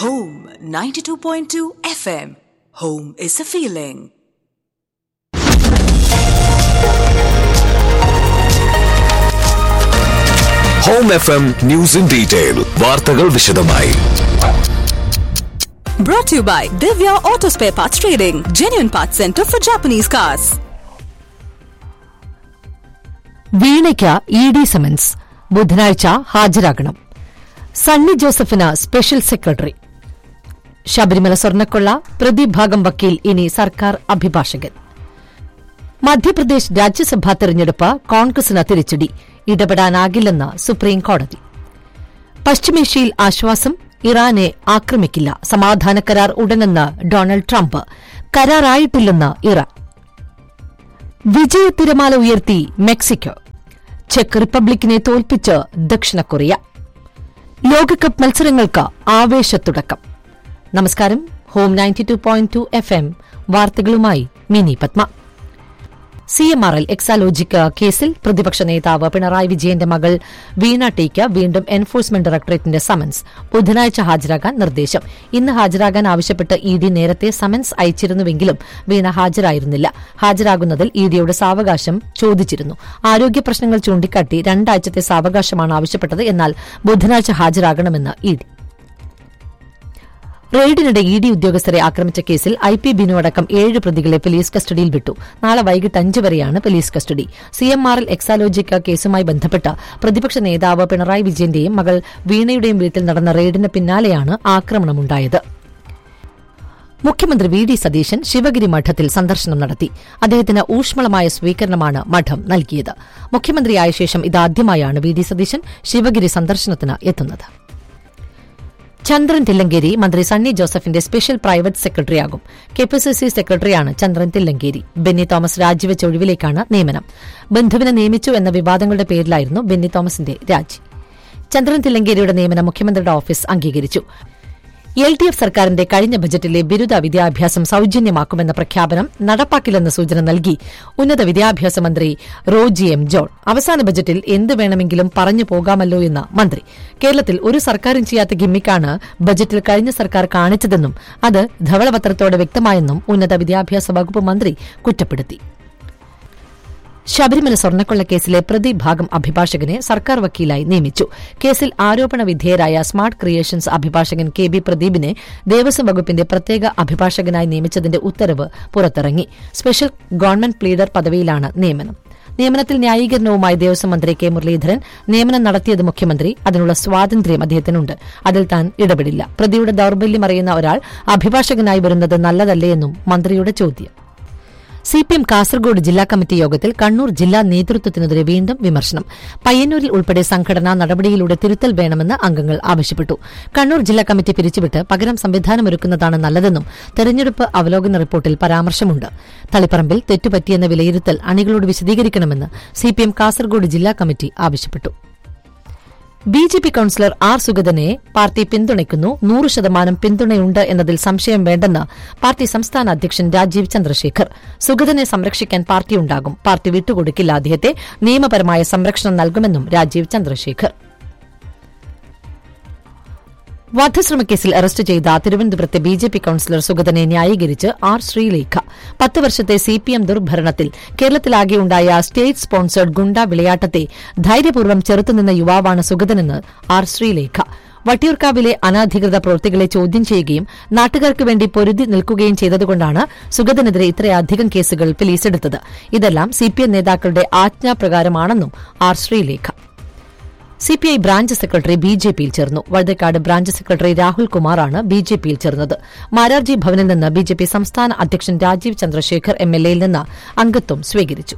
Home 92.2 FM. Home is a feeling. Home F M news in detail വാർത്തകൾ വിശദമായി Brought to you by Divya Auto Spare Parts Trading, genuine parts center for Japanese cars. വീണയ്ക്ക് E D summons ബുധനാഴ്ച ഹാജരാകണം സണ്ണി ജോസഫിന് special secretary Sabarimala സ്വർണ്ണക്കൊള്ള പ്രതിഭാഗം വക്കീൽ ഇനി സർക്കാർ അഭിഭാഷകൻ മധ്യപ്രദേശ് രാജ്യസഭാ തെരഞ്ഞെടുപ്പ് കോൺഗ്രസിന് തിരിച്ചടി ഇടപെടാനാകില്ലെന്ന് സുപ്രീം കോടതി പശ്ചിമേഷ്യയിൽ ആശ്വാസം ഇറാനെ ആക്രമിക്കില്ല സമാധാന കരാർ ഉടനെന്ന് ഡൊണാൾഡ് ട്രംപ് കരാറായിട്ടില്ലെന്ന് ഇറാൻ വിജയത്തിരമാല ഉയർത്തി മെക്സിക്കോ ചെക്ക് റിപ്പബ്ലിക്കിനെ തോൽപ്പിച്ച് ദക്ഷിണ കൊറിയ ലോകകപ്പ് മത്സരങ്ങൾക്ക് ആവേശത്തുടക്കം നമസ്കാരം home ninety two point two F M വാർത്തകളുമായി Mini Padma C M R L Exalogic കേസിൽ പ്രതിപക്ഷ നേതാവ് പിണറായി വിജയന്റെ മകൾ വീണ ടീക്ക് വീണ്ടും എൻഫോഴ്സ്മെന്റ് ഡയറക്ടറേറ്റിന്റെ സമൻസ് ബുധനാഴ്ച ഹാജരാകാൻ നിർദ്ദേശം ഇന്ന് ഹാജരാകാൻ ആവശ്യപ്പെട്ട് ഇ ഡി നേരത്തെ സമൻസ് അയച്ചിരുന്നുവെങ്കിലും വീണ ഹാജരായിരുന്നില്ല ഹാജരാകുന്നതിൽ ഇ ഡിയുടെ സാവകാശം ചോദിച്ചിരുന്നു ആരോഗ്യ പ്രശ്നങ്ങൾ ചൂണ്ടിക്കാട്ടി രണ്ടാഴ്ചത്തെ സാവകാശമാണ് ആവശ്യപ്പെട്ടത് എന്നാൽ ബുധനാഴ്ച ഹാജരാകണമെന്ന് ഇ ഡി റെയ്ഡിനിടെ ഇ ഡി ഉദ്യോഗസ്ഥരെ ആക്രമിച്ച കേസിൽ ഐ പി ബിനു അടക്കം ഏഴ് പ്രതികളെ പോലീസ് കസ്റ്റഡിയിൽ വിട്ടു നാളെ വൈകിട്ട് അഞ്ച് വരെയാണ് police custody C M R L Exalogic കേസുമായി ബന്ധപ്പെട്ട് പ്രതിപക്ഷ നേതാവ് പിണറായി വിജയന്റെയും മകൾ വീണയുടെയും വീട്ടിൽ നടന്ന റെയ്ഡിന് പിന്നാലെയാണ് ആക്രമണമുണ്ടായത് മുഖ്യമന്ത്രി വി ഡി സതീശൻ ശിവഗിരി മഠത്തിൽ സന്ദർശനം നടത്തി അദ്ദേഹത്തിന് ഊഷ്മളമായ സ്വീകരണമാണ് മഠം നൽകിയത് മുഖ്യമന്ത്രിയായ ശേഷം ഇതാദ്യമായാണ് വി ഡി സതീശൻ ശിവഗിരി സന്ദർശനത്തിന് എത്തുന്നത് ചന്ദ്രൻ തില്ലങ്കേരി മന്ത്രി സണ്ണി ജോസഫിന്റെ സ്പെഷ്യൽ പ്രൈവറ്റ് സെക്രട്ടറിയാകും കെപിസിസി സെക്രട്ടറിയാണ് ചന്ദ്രൻ തില്ലങ്കേരി ബെന്നി തോമസ് രാജിവെച്ച ഒഴിവിലേക്കാണ് നിയമനം ബന്ധുവിനെ നിയമിച്ചു എന്ന വിവാദങ്ങളുടെ പേരിലായിരുന്നു ബെന്നി തോമസിന്റെ രാജി ചന്ദ്രൻ തില്ലങ്കേരിയുടെ നിയമനം മുഖ്യമന്ത്രിയുടെ ഓഫീസ് അംഗീകരിച്ചു എൽ ഡി എഫ് സർക്കാരിന്റെ കഴിഞ്ഞ ബജറ്റിലെ ബിരുദ വിദ്യാഭ്യാസം സൌജന്യമാക്കുമെന്ന പ്രഖ്യാപനം നടപ്പാക്കില്ലെന്ന സൂചന നൽകി ഉന്നത വിദ്യാഭ്യാസ മന്ത്രി റോജി എം ജോൺ അവസാന ബജറ്റിൽ എന്ത് വേണമെങ്കിലും പറഞ്ഞു പോകാമല്ലോ എന്ന് മന്ത്രി കേരളത്തിൽ ഒരു സർക്കാരും ചെയ്യാത്ത ഗിമ്മിക്കാണ് ബജറ്റിൽ കഴിഞ്ഞ സർക്കാർ കാണിച്ചതെന്നും അത് ധവളപത്രത്തോടെ വ്യക്തമായെന്നും ഉന്നത വിദ്യാഭ്യാസ വകുപ്പ് മന്ത്രി കുറ്റപ്പെടുത്തി ശബരിമല സ്വർണ്ണക്കൊള്ള കേസിലെ പ്രതിഭാഗം അഭിഭാഷകനെ സർക്കാർ വക്കീലായി നിയമിച്ചു കേസിൽ ആരോപണ വിധേയരായ സ്മാർട്ട് ക്രിയേഷൻസ് അഭിഭാഷകൻ കെ ബി പ്രദീപിനെ ദേവസ്വം വകുപ്പിന്റെ പ്രത്യേക അഭിഭാഷകനായി നിയമിച്ചതിന്റെ ഉത്തരവ് പുറത്തിറങ്ങി സ്പെഷ്യൽ ഗവൺമെന്റ് പ്ലീഡർ പദവിയിലാണ് നിയമനം നിയമനത്തിൽ ന്യായീകരണവുമായി ദേവസ്വം മന്ത്രി കെ മുരളീധരൻ നിയമനം നടത്തിയത് മുഖ്യമന്ത്രി അതിനുള്ള സ്വാതന്ത്ര്യം അദ്ദേഹത്തിനുണ്ട് അതിൽ താൻ ഇടപെടില്ല പ്രതിയുടെ ദൌർബല്യം അറിയുന്ന ഒരാൾ അഭിഭാഷകനായി വരുന്നത് നല്ലതല്ലേയെന്നും മന്ത്രിയുടെ ചോദ്യം സിപിഎം കാസർഗോഡ് ജില്ലാ കമ്മിറ്റി യോഗത്തിൽ കണ്ണൂർ ജില്ലാ നേതൃത്വത്തിനെതിരെ വീണ്ടും വിമർശനം പയ്യന്നൂരിൽ ഉൾപ്പെടെ സംഘടനാ നടപടിയിലൂടെ തിരുത്തൽ വേണമെന്ന് അംഗങ്ങൾ ആവശ്യപ്പെട്ടു കണ്ണൂർ ജില്ലാ കമ്മിറ്റി പിരിച്ചുവിട്ട് പകരം സംവിധാനമൊരുക്കുന്നതാണ് നല്ലതെന്നും തെരഞ്ഞെടുപ്പ് അവലോകന റിപ്പോർട്ടിൽ പരാമർശമുണ്ട് തളിപ്പറമ്പിൽ തെറ്റുപറ്റിയെന്ന വിലയിരുത്തൽ അണികളോട് വിശദീകരിക്കണമെന്ന് സിപിഎം കാസർഗോഡ് ജില്ലാ കമ്മിറ്റി ആവശ്യപ്പെട്ടു B J P councillor R സുഗതനെ പാർട്ടി പിന്തുണയ്ക്കുന്നു നൂറ് ശതമാനം പിന്തുണയുണ്ട് എന്നതിൽ സംശയം വേണ്ടെന്ന് പാർട്ടി സംസ്ഥാന അധ്യക്ഷൻ രാജീവ് ചന്ദ്രശേഖർ സുഗതനെ സംരക്ഷിക്കാൻ പാർട്ടിയുണ്ടാകും പാർട്ടി വിട്ടുകൊടുക്കില്ല അദ്ദേഹത്തെ നിയമപരമായ സംരക്ഷണം നൽകുമെന്നും രാജീവ് ചന്ദ്രശേഖർ വധശ്രമക്കേസിൽ അറസ്റ്റ് ചെയ്ത തിരുവനന്തപുരത്തെ ബി ജെ പി കൌൺസിലർ സുഗതനെ ന്യായീകരിച്ച് ആർ ശ്രീലേഖ പത്ത് വർഷത്തെ സി പി എം ദുർഭരണത്തിൽ കേരളത്തിലാകെയുണ്ടായ സ്റ്റേറ്റ് സ്പോൺസേഡ് ഗുണ്ട വിളയാട്ടത്തെ ധൈര്യപൂർവ്വം ചെറുത്തുനിന്ന യുവാവാണ് സുഗതനെന്ന് ആർ ശ്രീലേഖ വട്ടിയൂർക്കാവിലെ അനധികൃത പ്രവൃത്തികളെ ചോദ്യം ചെയ്യുകയും നാട്ടുകാർക്ക് വേണ്ടി പൊരുതി നിൽക്കുകയും ചെയ്തതുകൊണ്ടാണ് സുഗതനെതിരെ ഇത്രയധികം കേസുകൾ പോലീസെടുത്തത് ഇതെല്ലാം സിപിഎം നേതാക്കളുടെ ആജ്ഞാപ്രകാരമാണെന്നും R Sreelekha CPI branch secretary B J പിയിൽ ചേർന്നു വഴുതക്കാട് ബ്രാഞ്ച് സെക്രട്ടറി രാഹുൽ കുമാറാണ് ബി ജെ പിയിൽ ചേർന്നത് മാരാർജി ഭവനിൽ നിന്ന് ബി ജെ പി സംസ്ഥാന അധ്യക്ഷൻ രാജീവ് ചന്ദ്രശേഖർ എം എൽ എയിൽ നിന്ന് അംഗത്വം സ്വീകരിച്ചു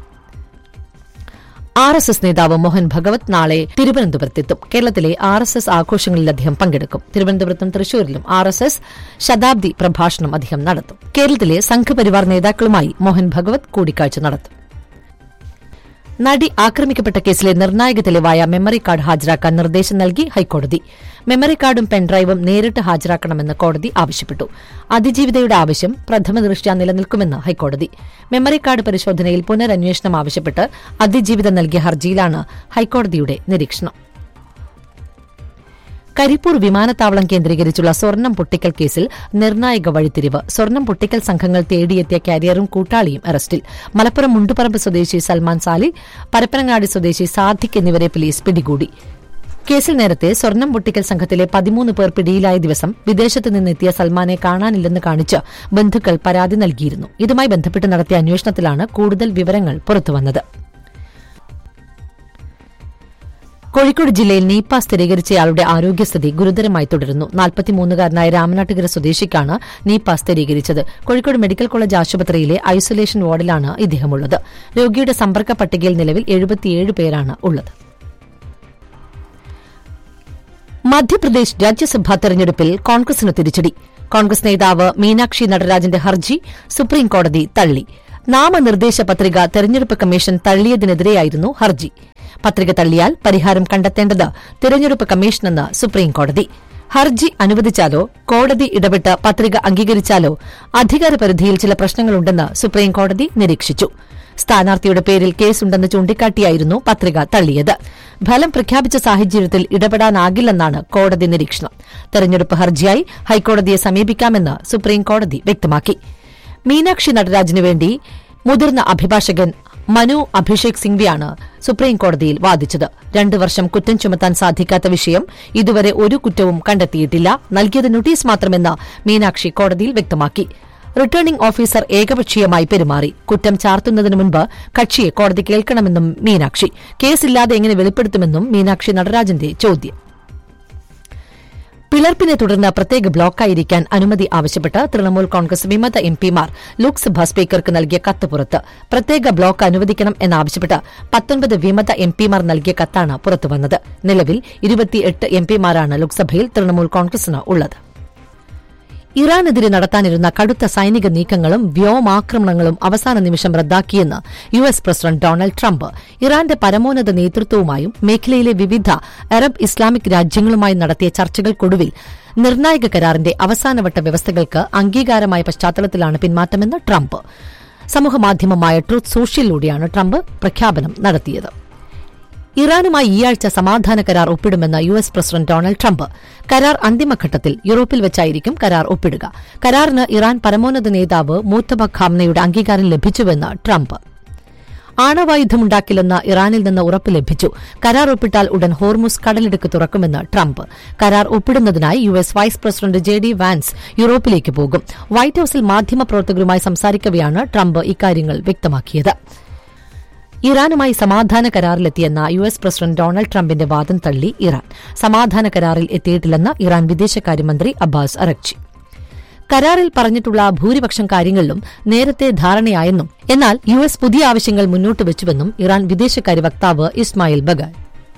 ആർ എസ് എസ് നേതാവ് മോഹൻ ഭഗവത് നാളെ തിരുവനന്തപുരത്തെത്തും കേരളത്തിലെ ആർ എസ് എസ് ആഘോഷങ്ങളിൽ അദ്ദേഹം പങ്കെടുക്കും തിരുവനന്തപുരത്തും തൃശൂരിലും ആർ എസ് എസ് ശതാബ്ദി പ്രഭാഷണം അദ്ദേഹം നടത്തും കേരളത്തിലെ സംഘപരിവാർ നേതാക്കളുമായി മോഹൻ ഭഗവത് കൂടിക്കാഴ്ച നടത്തും നടി ആക്രമിക്കപ്പെട്ട കേസിലെ നിർണായക തെളിവായ മെമ്മറി കാർഡ് ഹാജരാക്കാൻ നിർദ്ദേശം നൽകി ഹൈക്കോടതി മെമ്മറി കാർഡും പെൻഡ്രൈവും നേരിട്ട് ഹാജരാക്കണമെന്ന് കോടതി ആവശ്യപ്പെട്ടു അതിജീവിതയുടെ ആവശ്യം പ്രഥമ ദൃഷ്ട്യാ നിലനിൽക്കുമെന്ന് ഹൈക്കോടതി മെമ്മറി കാർഡ് പരിശോധനയിൽ പുനരന്വേഷണം ആവശ്യപ്പെട്ട് അതിജീവിത നൽകിയ ഹർജിയിലാണ് ഹൈക്കോടതിയുടെ നിരീക്ഷണം കരിപ്പൂർ വിമാനത്താവളം കേന്ദ്രീകരിച്ചുള്ള സ്വർണം പൊട്ടിക്കൽ കേസിൽ നിർണായക വഴിത്തിരിവ് സ്വർണം പൊട്ടിക്കൽ സംഘങ്ങൾ തേടിയെത്തിയ കാരിയറും കൂട്ടാളിയും അറസ്റ്റിൽ മലപ്പുറം മുണ്ടുപറമ്പ് സ്വദേശി സൽമാൻ സാലി പരപ്പനങ്ങാടി സ്വദേശി സാദിഖ് എന്നിവരെ പോലീസ് പിടികൂടി കേസിൽ നേരത്തെ സ്വർണം പൊട്ടിക്കൽ സംഘത്തിലെ പതിമൂന്ന് പേർ പിടിയിലായ ദിവസം വിദേശത്ത് നിന്നെത്തിയ സൽമാനെ കാണാനില്ലെന്ന് കാണിച്ച് ബന്ധുക്കൾ പരാതി നൽകിയിരുന്നു ഇതുമായി ബന്ധപ്പെട്ട് നടത്തിയ അന്വേഷണത്തിലാണ് കൂടുതൽ വിവരങ്ങൾ പുറത്തുവന്നത് കോഴിക്കോട് ജില്ലയിൽ നീപ്പ സ്ഥിരീകരിച്ചയാളുടെ ആരോഗ്യസ്ഥിതി ഗുരുതരമായി തുടരുന്നു നാൽപ്പത്തിമൂന്നുകാരനായ രാമനാട്ടുകര സ്വദേശിക്കാണ് നീപ്പ സ്ഥിരീകരിച്ചത് കോഴിക്കോട് മെഡിക്കൽ കോളേജ് ആശുപത്രിയിലെ ഐസൊലേഷൻ വാർഡിലാണ് ഇദ്ദേഹമുള്ളത് രോഗിയുടെ സമ്പർക്ക പട്ടികയിൽ നിലവിൽ എഴുപത്തിയേഴ് പേരാണ് ഉള്ളത് മധ്യപ്രദേശ് രാജ്യസഭാ തെരഞ്ഞെടുപ്പിൽ കോൺഗ്രസിന് തിരിച്ചടി കോൺഗ്രസ് നേതാവ് മീനാക്ഷി നടരാജന്റെ ഹർജി സുപ്രീം കോടതി തള്ളി നാമനിർദ്ദേശ പത്രിക തെരഞ്ഞെടുപ്പ് കമ്മീഷൻ തള്ളിയതിനെതിരെയായിരുന്നു ഹർജി പത്രിക തള്ളിയാൽ പരിഹാരം കണ്ടെത്തേണ്ടത് തെരഞ്ഞെടുപ്പ് കമ്മീഷനെന്ന് സുപ്രീം കോടതി ഹർജി അനുവദിച്ചാലോ കോടതി ഇടപെട്ട് പത്രിക അംഗീകരിച്ചാലോ അധികാരപരിധിയിൽ ചില പ്രശ്നങ്ങളുണ്ടെന്ന് സുപ്രീം കോടതി നിരീക്ഷിച്ചു സ്ഥാനാർത്ഥിയുടെ പേരിൽ കേസുണ്ടെന്ന് ചൂണ്ടിക്കാട്ടിയായിരുന്നു പത്രിക തള്ളിയത് ഫലം പ്രഖ്യാപിച്ച സാഹചര്യത്തിൽ ഇടപെടാനാകില്ലെന്നാണ് കോടതി നിരീക്ഷണം തെരഞ്ഞെടുപ്പ് ഹർജിയായി ഹൈക്കോടതിയെ സമീപിക്കാമെന്ന് സുപ്രീം കോടതി വ്യക്തമാക്കി മീനാക്ഷി നടരാജിനു വേണ്ടി മുതിർന്ന അഭിഭാഷകൻ മനു അഭിഷേക് സിംഗ്വിയാണ് സുപ്രീം കോടതിയിൽ വാദിച്ചത് രണ്ടു വർഷം കുറ്റം ചുമത്താൻ സാധിക്കാത്ത വിഷയം ഇതുവരെ ഒരു കുറ്റവും കണ്ടെത്തിയിട്ടില്ല നൽകിയത് നോട്ടീസ് മാത്രമെന്ന് മീനാക്ഷി കോടതിയിൽ വ്യക്തമാക്കി റിട്ടേണിംഗ് ഓഫീസർ ഏകപക്ഷീയമായി പെരുമാറി കുറ്റം ചാർത്തുന്നതിന് മുൻപ് കക്ഷിയെ കോടതി കേൾക്കണമെന്നും മീനാക്ഷി കേസില്ലാതെ എങ്ങനെ വെളിപ്പെടുത്തുമെന്നും മീനാക്ഷി നടരാജന്റെ ചോദ്യം പിളർപ്പിനെ തുടർന്ന് പ്രത്യേക ബ്ലോക്കായിരിക്കാൻ അനുമതി ആവശ്യപ്പെട്ട് തൃണമൂൽ കോൺഗ്രസ് വിമത എംപിമാർ ലോക്സഭാ സ്പീക്കർക്ക് നൽകിയ കത്ത് പുറത്ത് പ്രത്യേക ബ്ലോക്ക് അനുവദിക്കണം എന്നാവശ്യപ്പെട്ട് പത്തൊൻപത് വിമത എംപിമാർ നൽകിയ കത്താണ് പുറത്തുവന്നത് നിലവിൽ ഇരുപത്തിയെട്ട് എംപിമാരാണ് ലോക്സഭയിൽ തൃണമൂൽ കോൺഗ്രസിന് ഉള്ളത് ഇറാനെതിരെ നടത്താനിരുന്ന കടുത്ത സൈനിക നീക്കങ്ങളും വ്യോമാക്രമണങ്ങളും അവസാന നിമിഷം റദ്ദാക്കിയെന്ന് U S president Donald Trump ഇറാന്റെ പരമോന്നത നേതൃത്വവുമായും മേഖലയിലെ വിവിധ അറബ് ഇസ്ലാമിക് രാജ്യങ്ങളുമായി നടത്തിയ ചർച്ചകൾക്കൊടുവിൽ നിർണായക കരാറിന്റെ അവസാനവട്ട വ്യവസ്ഥകൾക്ക് അംഗീകാരമായ പശ്ചാത്തലത്തിലാണ് പിന്മാറ്റമെന്ന് ട്രംപ് സമൂഹമാധ്യമമായ ട്രൂത്ത് സോഷ്യലിലൂടെയാണ് ട്രംപ് പ്രഖ്യാപനം നടത്തിയത് ഇറാനുമായി ഈയാഴ്ച സമാധാന കരാർ ഒപ്പിടുമെന്ന് U S president Donald Trump കരാർ അന്തിമഘട്ടത്തിൽ യൂറോപ്പിൽ വെച്ചായിരിക്കും കരാർ ഒപ്പിടുക കരാറിന് ഇറാൻ പരമോന്നത നേതാവ് മൂത്തബ ഖാംനയുടെ അംഗീകാരം ലഭിച്ചുവെന്ന് ട്രംപ് ആണവായുധമുണ്ടാക്കില്ലെന്ന് ഇറാനിൽ നിന്ന് ഉറപ്പ് ലഭിച്ചു കരാർ ഒപ്പിട്ടാൽ ഉടൻ ഹോർമുസ് കടലിടുക്ക് തുറക്കുമെന്ന് ട്രംപ് കരാർ ഒപ്പിടുന്നതിനായി U S vice president J D Vance യൂറോപ്പിലേക്ക് പോകും വൈറ്റ് ഹൌസിൽ മാധ്യമപ്രവർത്തകരുമായി സംസാരിക്കവെയാണ് ട്രംപ് ഇക്കാര്യങ്ങൾ വ്യക്തമാക്കിയത് ഇറാനുമായി സമാധാന കരാറിലെത്തിയെന്ന യു എസ് പ്രസിഡന്റ് ഡൊണാൾഡ് ട്രംപിന്റെ വാദം തള്ളി ഇറാൻ സമാധാന കരാറിൽ എത്തിയിട്ടില്ലെന്ന് ഇറാൻ വിദേശകാര്യമന്ത്രി അബ്ബാസ് അറക്ചി കരാറിൽ പറഞ്ഞിട്ടുള്ള ഭൂരിപക്ഷം കാര്യങ്ങളിലും നേരത്തെ ധാരണയായെന്നും എന്നാൽ യു എസ് പുതിയ ആവശ്യങ്ങൾ മുന്നോട്ട് വെച്ചുവെന്നും ഇറാൻ വിദേശകാര്യ വക്താവ് ഇസ്മായിൽ ബഗാൻ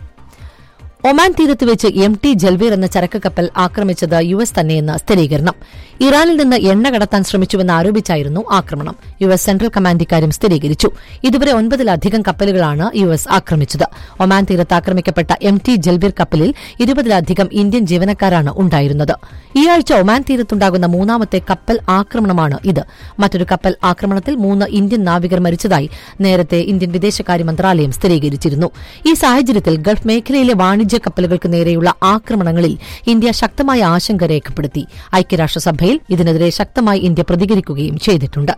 ഒമാൻ തീരത്ത് വെച്ച് എം ടി ജൽവീർ എന്ന ചരക്ക് കപ്പൽ ആക്രമിച്ചത് യു എസ് തന്നെയെന്ന് സ്ഥിരീകരണം ഇറാനിൽ നിന്ന് എണ്ണ കടത്താൻ ശ്രമിച്ചുവെന്ന് ആരോപിച്ചായിരുന്നു ആക്രമണം യു എസ് സെൻട്രൽ കമാൻഡ് ഇക്കാര്യം സ്ഥിരീകരിച്ചു ഇതുവരെ ഒൻപതിലധികം കപ്പലുകളാണ് യു എസ് ആക്രമിച്ചത് ഒമാൻ തീരത്ത് ആക്രമിക്കപ്പെട്ട എം ടി ജൽവീർ കപ്പലിൽ ഇരുപതിലധികം ഇന്ത്യൻ ജീവനക്കാരാണ് ഉണ്ടായിരുന്നത് ഈ ആഴ്ച ഒമാൻ തീരത്തുണ്ടാകുന്ന മൂന്നാമത്തെ കപ്പൽ ആക്രമണമാണ് ഇത് മറ്റൊരു കപ്പൽ ആക്രമണത്തിൽ മൂന്ന് ഇന്ത്യൻ നാവികർ മരിച്ചതായി നേരത്തെ ഇന്ത്യൻ വിദേശകാര്യ മന്ത്രാലയം സ്ഥിരീകരിച്ചിരുന്നു ഈ സാഹചര്യത്തിൽ ഗൾഫ് മേഖലയിലെ വാണിജ്യ കപ്പലുകൾക്ക് നേരെയുള്ള ആക്രമണങ്ങളിൽ ഇന്ത്യ ശക്തമായ ആശങ്ക രേഖപ്പെടുത്തി ഐക്യരാഷ്ട്രസഭയിൽ ഇതിനെതിരെ ശക്തമായി ഇന്ത്യ പ്രതികരിക്കുകയും ചെയ്തിട്ടുണ്ട്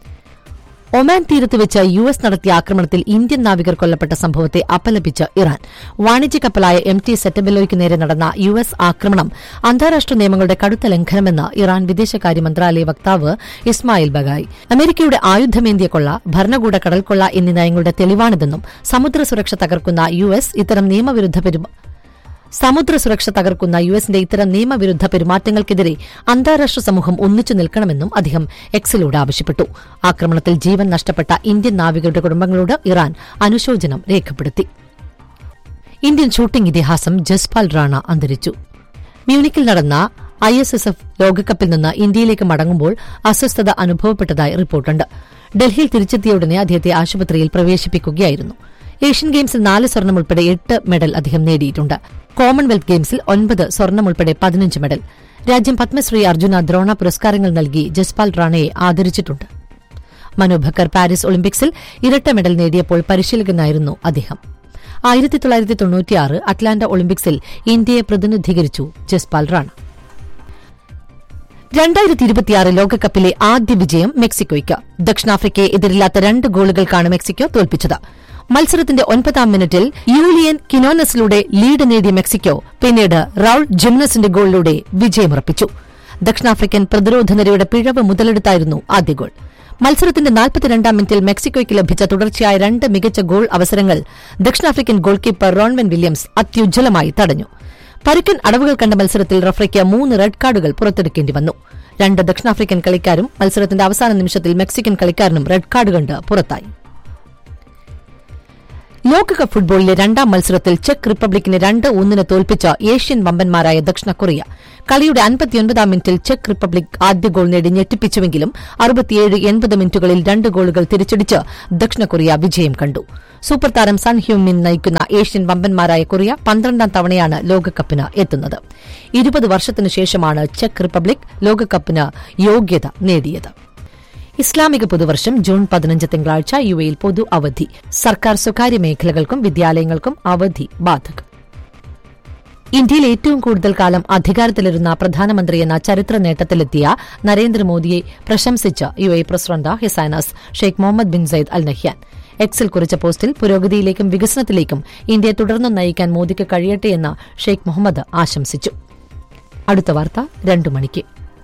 ഒമാൻ തീരത്ത് വെച്ച് യു എസ് നടത്തിയ ആക്രമണത്തിൽ ഇന്ത്യൻ നാവികർ കൊല്ലപ്പെട്ട സംഭവത്തെ അപലപിച്ച് ഇറാൻ വാണിജ്യ കപ്പലായ എം ടി സെറ്റബെലോയ്ക്ക് നേരെ നടന്ന യു എസ് ആക്രമണം അന്താരാഷ്ട്ര നിയമങ്ങളുടെ കടുത്ത ലംഘനമെന്ന് ഇറാൻ വിദേശകാര്യ മന്ത്രാലയ വക്താവ് ഇസ്മായിൽ ബഗായി അമേരിക്കയുടെ ആയുധമേന്തിയ കൊള്ള ഭരണകൂട കടൽക്കൊള്ള എന്നീ നയങ്ങളുടെ തെളിവാണിതെന്നും സമുദ്ര സുരക്ഷ തകർക്കുന്ന യു എസ് ഇത്തരം നിയമവിരുദ്ധ പെരുമാ സമുദ്ര സുരക്ഷ തകർക്കുന്ന യു എസിന്റെ ഇത്തരം നിയമവിരുദ്ധ പെരുമാറ്റങ്ങൾക്കെതിരെ അന്താരാഷ്ട്ര സമൂഹം ഒന്നിച്ചു നിൽക്കണമെന്നും അദ്ദേഹം എക്സിലൂടെ ആവശ്യപ്പെട്ടു ആക്രമണത്തിൽ ജീവൻ നഷ്ടപ്പെട്ട ഇന്ത്യൻ നാവികരുടെ കുടുംബങ്ങളോട് ഇറാൻ അനുശോചനം രേഖപ്പെടുത്തി ഇന്ത്യൻ ഷൂട്ടിംഗ് ഇതിഹാസം ജസ്പാൽ റാണ അന്തരിച്ചു മ്യൂണിക്കിൽ നടന്ന ഐ എസ് എസ് എഫ് ലോകകപ്പിൽ നിന്ന് ഇന്ത്യയിലേക്ക് മടങ്ങുമ്പോൾ അസ്വസ്ഥത അനുഭവപ്പെട്ടതായി റിപ്പോർട്ടുണ്ട് ഡൽഹിയിൽ തിരിച്ചെത്തിയ ഉടനെ അദ്ദേഹത്തെ ആശുപത്രിയിൽ പ്രവേശിപ്പിക്കുകയായിരുന്നു ഏഷ്യൻ ഗെയിംസിൽ നാല് സ്വർണം ഉൾപ്പെടെ എട്ട് മെഡൽ അദ്ദേഹം നേടിയിട്ടുണ്ട് കോമൺവെൽത്ത് ഗെയിംസിൽ ഒൻപത് സ്വർണം ഉൾപ്പെടെ പതിനഞ്ച് മെഡൽ രാജ്യം പത്മശ്രീ അർജുന ദ്രോണ പുരസ്കാരങ്ങൾ നൽകി ജസ്പാൽ റാണയെ ആദരിച്ചിട്ടുണ്ട് മനു ഭക്കർ പാരീസ് ഒളിമ്പിക്സിൽ ഇരട്ട മെഡൽ നേടിയപ്പോൾ പരിശീലകനായിരുന്നു അദ്ദേഹം ആയിരത്തി തൊള്ളായിരത്തി തൊണ്ണൂറ്റിയാറ് അറ്റ്ലാന്റ ഒളിമ്പിക്സിൽ ഇന്ത്യയെ പ്രതിനിധീകരിച്ചു ജസ്പാൽ റാണ രണ്ടായിരത്തി ഇരുപത്തിയാറ് ലോകകപ്പിലെ ആദ്യ വിജയം മെക്സിക്കോയ്ക്ക് ദക്ഷിണാഫ്രിക്കയെ എതിരില്ലാത്ത രണ്ട് ഗോളുകൾക്കാണ് മെക്സിക്കോ തോൽപ്പിച്ചത് മത്സരത്തിന്റെ ഒൻപതാം മിനിറ്റിൽ യൂലിയൻ കിനോനസിലൂടെ ലീഡ് നേടിയ മെക്സിക്കോ പിന്നീട് റൌൾ ജിംനസിന്റെ ഗോളിലൂടെ വിജയമുറപ്പിച്ചു ദക്ഷിണാഫ്രിക്കൻ പ്രതിരോധ നിരയുടെ പിഴവ് മുതലെടുത്തായിരുന്നു ആദ്യ ഗോൾ മത്സരത്തിന്റെ നാൽപ്പത്തിരണ്ടാം മിനിറ്റിൽ മെക്സിക്കോയ്ക്ക് ലഭിച്ച തുടർച്ചയായ രണ്ട് മികച്ച ഗോൾ അവസരങ്ങൾ ദക്ഷിണാഫ്രിക്കൻ ഗോൾ കീപ്പർ റോൺവൻ വില്യംസ് അത്യുജ്വലമായി തടഞ്ഞു പരുക്കൻ അടവുകൾ കണ്ട മത്സരത്തിൽ റഫറിക്ക് മൂന്ന് റെഡ് കാർഡുകൾ പുറത്തെടുക്കേണ്ടി വന്നു രണ്ട് ദക്ഷിണാഫ്രിക്കൻ കളിക്കാരും മത്സരത്തിന്റെ അവസാന നിമിഷത്തിൽ മെക്സിക്കൻ കളിക്കാരനും റെഡ് കാർഡ് കണ്ട് പുറത്തായി ലോകകപ്പ് ഫുട്ബോളിലെ രണ്ടാം മത്സരത്തിൽ ചെക്ക് റിപ്പബ്ലിക്കിനെ രണ്ട് ഒന്നിന് തോൽപ്പിച്ച ഏഷ്യൻ വമ്പന്മാരായ ദക്ഷിണ കൊറിയ കളിയുടെ അൻപത്തിയൊൻപതാം മിനിറ്റിൽ ചെക്ക് റിപ്പബ്ലിക് ആദ്യ ഗോൾ നേടി ഞെട്ടിപ്പിച്ചുവെങ്കിലും അറുപത്തിയേഴ് എൺപത് മിനിറ്റുകളിൽ രണ്ട് ഗോളുകൾ തിരിച്ചടിച്ച് ദക്ഷിണ കൊറിയ വിജയം കണ്ടു സൂപ്പർ താരം സൺ ഹ്യൂമിൻ നയിക്കുന്ന ഏഷ്യൻ വമ്പന്മാരായ കൊറിയ പന്ത്രണ്ടാം തവണയാണ് ലോകകപ്പിന് എത്തുന്നത് ഇരുപത് വർഷത്തിനു ശേഷമാണ് ചെക്ക് റിപ്പബ്ലിക് ലോകകപ്പിന് യോഗ്യത നേടിയത് ഇസ്ലാമിക പുതുവർഷം ജൂൺ പതിനഞ്ച് തിങ്കളാഴ്ച യു എയിൽ പൊതു അവധി സർക്കാർ സ്വകാര്യ മേഖലകൾക്കും വിദ്യാലയങ്ങൾക്കും അവധി ബാധകം ഇന്ത്യയിൽ ഏറ്റവും കൂടുതൽ കാലം അധികാരത്തിലിരുന്ന പ്രധാനമന്ത്രിയെന്ന ചരിത്ര നേട്ടത്തിലെത്തിയ നരേന്ദ്രമോദിയെ പ്രശംസിച്ച് U A president His Highness Sheikh Mohammed bin Zayed Al Nahyan എക്സിൽ കുറിച്ച പോസ്റ്റിൽ പുരോഗതിയിലേക്കും വികസനത്തിലേക്കും ഇന്ത്യയെ തുടർന്നും നയിക്കാൻ മോദിക്ക് കഴിയട്ടെയെന്ന് ഷെയ്ഖ് മുഹമ്മദ് ആശംസിച്ചു അടുത്ത വാർത്ത രണ്ടു മണിക്ക്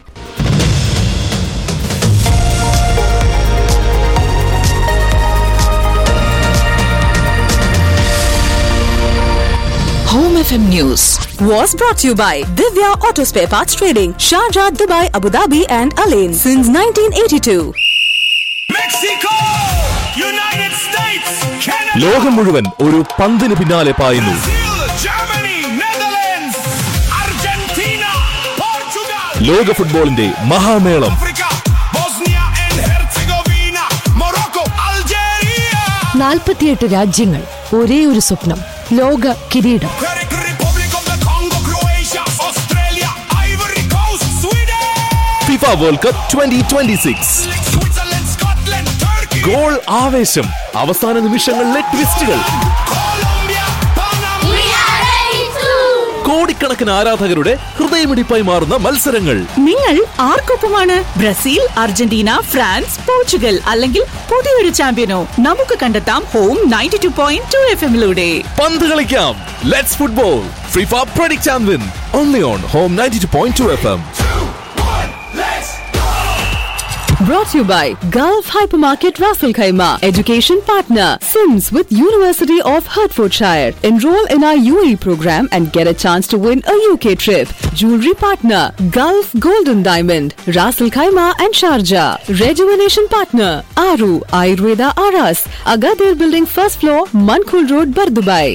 Home FM News was brought to you by Divya Auto Spare Parts Trading, Sharjah, Dubai, Abu Dhabi, and Alain since 1982. Mexico! United States! Canada! ലോകം മുഴുവൻ ഒരു പന്തിന് പിന്നാലെ പായുന്നു Brazil! Germany! Netherlands! Argentina! Portugal! ലോക ഫുട്ബോളിന്റെ മഹാമേളം Africa! Bosnia and Herzegovina! Morocco! Algeria! നാൽപ്പത്തിയെട്ട് രാജ്യങ്ങൾ ഒരേ ഒരു സ്വപ്നം ലോക കിരീടം Czech Republic of the Congo! Croatia! Australia! Ivory Coast! Sweden! FIFA world cup twenty twenty six Switzerland! Scotland! Turkey! Goal ആവേശം അവസാന നിമിഷങ്ങളിലെ ട്വിസ്റ്റുകൾ Colombia! Panama! കോടിക്കണക്കിന് ആരാധകരുടെ ഹൃദയമിടിപ്പായി മാറുന്ന മത്സരങ്ങൾ നിങ്ങൾ ആർക്കൊപ്പമാണ് ബ്രസീൽ അർജന്റീന ഫ്രാൻസ് പോർച്ചുഗൽ അല്ലെങ്കിൽ പുതിയൊരു ചാമ്പ്യനോ നമുക്ക് കണ്ടെത്താം home ninety two point two F എമ്മിലൂടെ പന്ത് കളിക്കാം let's football FIFA predict and win only on home ninety two point two F M Brought to you by Gulf Hypermarket Raffle Khaima, education partner, Sims with University of Hertfordshire. Enroll in our UAE program and get a chance to win a UK trip. Jewelry partner, Gulf Golden Diamond, Raffle Khaima and Sharjah. Rejuvenation partner, Aru Ayurveda Aras, Agadir Building first floor, Mankul Road, Bardubai.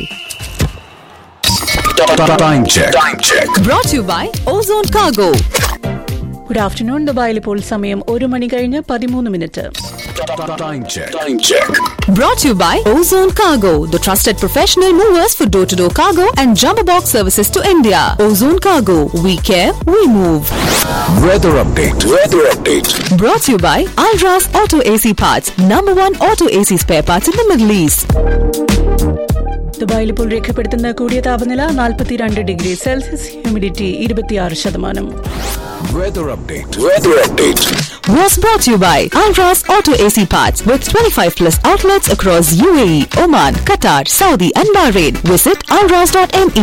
Time check time check Brought to you by Ozone Cargo. Good afternoon ദുബായിൽ ഇപ്പോൾ സമയം ഒരു മണി കഴിഞ്ഞ് പതിമൂന്ന് minute time check time check Brought to you by Ozone Cargo, the trusted professional movers for door to door cargo and jumbo box services to India. Ozone Cargo, we care, we move. Weather update weather update Brought to you by Alras Auto AC Parts, number one auto AC spare parts in the Middle East. ദുബായിൽ ഇപ്പോൾ രേഖപ്പെടുത്തുന്ന കൂടിയ താപനില നാൽപ്പത്തിരണ്ട് degree Celsius humidity ഇരുപത്തിയാറ് ശതമാനം weather update weather update Was brought to you by Alras Auto AC Parts with 25 plus outlets across UAE, Oman, Qatar, Saudi, and Bahrain. Visit alras.me.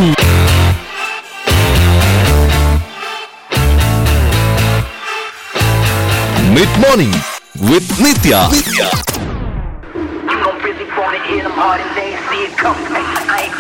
Mid morning with Nithya I'm busy for it, hit them hard and they ain't see it coming. I